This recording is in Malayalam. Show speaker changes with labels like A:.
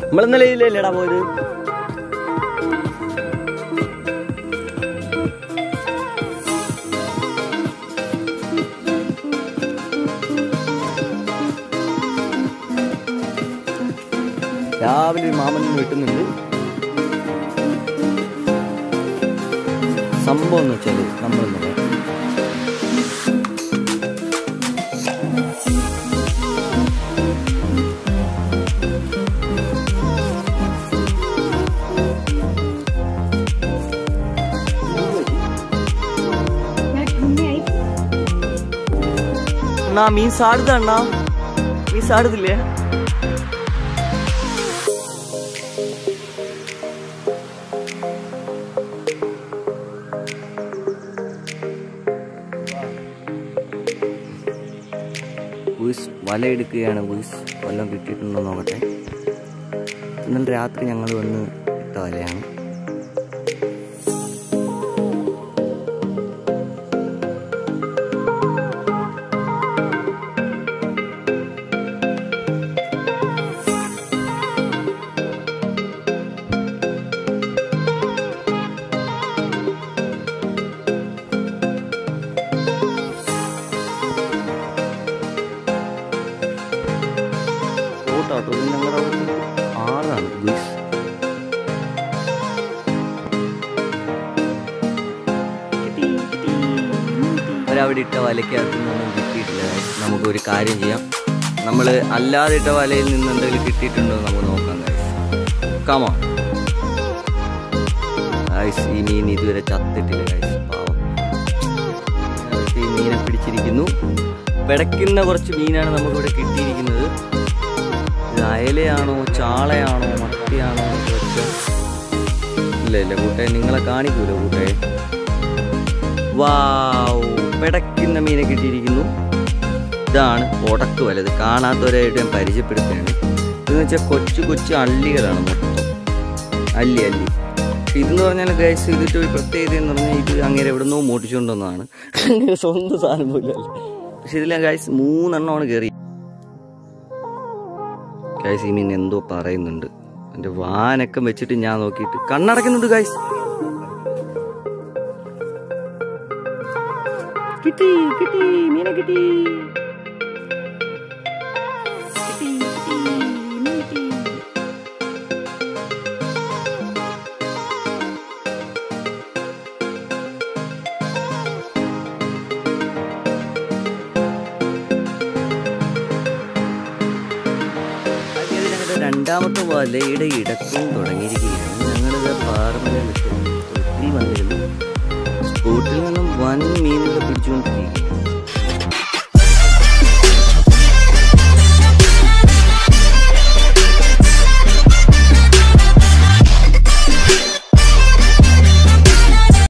A: നമ്മൾ ഇന്നലെ ഇല്ലേടാ പോയത് രാവിലെ ഒരു മാമൻ വെട്ടുന്നുണ്ട് സംഭവം എന്ന് വെച്ചാൽ നമ്മളെന്ന് പറയാം അണ്ണാ മീൻ സാടുത അണ്ണാ മീൻ സാടുതില്ലേ ഗുയിസ് വല എടുക്കുകയാണ് ഗുയിസ് വല്ലതും കിട്ടിയിട്ടുണ്ടോ നോക്കട്ടെ ഇന്നലെ രാത്രി ഞങ്ങൾ വന്ന് ഇട്ട വലയാണ് ഓട്ടാട്ടോ ഇത് ഞങ്ങളുടെ അവിടെ ആറാണ് ഗുയിസ് അവരവിടെ ഇട്ട വലയ്ക്കകത്ത് നിന്നൊന്നും കിട്ടിയിട്ടില്ല guys. നമുക്ക് ഒരു കാര്യം ചെയ്യാം നമ്മൾ അല്ലാതെ ഇട്ട വലയിൽ നിന്ന് എന്തെങ്കിലും കിട്ടിയിട്ടുണ്ടോ എന്ന് നമുക്ക് നോക്കാം കാമോ ഗൈസ് ഈ മീൻ ഇതുവരെ ചത്തിട്ടില്ല ഗൈസ് പാവം അവർക്ക് ഈ മീനെ പിടിച്ചിരിക്കുന്നു പിടയ്ക്കുന്ന കുറച്ച് മീനാണ് നമുക്കിവിടെ കിട്ടിയിരിക്കുന്നത് ഇത് അയലയാണോ ചാളയാണോ മത്തിയാണോ എന്നൊക്കെ വെച്ചാൽ ഇല്ല ഇല്ല കൂട്ടെ നിങ്ങളെ കാണിക്കൂലോ കൂട്ടെ വാവ് പിടയ്ക്കുന്ന മീനെ കിട്ടിയിരിക്കുന്നു ഇതാണ് ഉടക്ക് വലത് കാണാത്തവരായിട്ട് ഞാൻ പരിചയപ്പെടുത്തുകയാണ് ഇതെന്ന് വെച്ചാൽ കൊച്ചു കൊച്ചു അള്ളികളാണ് മൊത്തം അല്ലി അല്ലി പക്ഷെ ഇതെന്ന് പറഞ്ഞാൽ ഗൈസ് ഇതിട്ട് ഒരു പ്രത്യേകത എന്ന് പറഞ്ഞാൽ ഇത് അങ്ങനെ എവിടെ നിന്നോ മോട്ടിച്ചുകൊണ്ടുവന്നതാണ് അങ്ങനെ സ്വന്തം സാധനം പോലും അല്ല പക്ഷെ ഇതിലെ ഗൈസ് മൂന്നെണ്ണമാണ് കയറി ഗൈസ് ഈ മീൻ എന്തോ പറയുന്നുണ്ട് എൻ്റെ വാനൊക്കെ വെച്ചിട്ട് ഞാൻ നോക്കിയിട്ട് കണ്ണടക്കുന്നുണ്ട് ഗൈസ് കിട്ടി കിട്ടി മീനെ കിട്ടി കിട്ടി കിട്ടി മീൻ കിട്ടി അങ്ങനെ ഞങ്ങളുടെ രണ്ടാമത്തെ വലയുടെ ഇടക്കും തുടങ്ങിയിരിക്കുകയാണ് ഞങ്ങളിത് പാറമല നിൽക്കുന്നു തൊട്ടി വന്നിരുന്നു സ്പോട്ടിൽ നിന്നും വൻ മീനുകൾ പിടിച്ചുകൊണ്ടിരിക്കുകയാണ്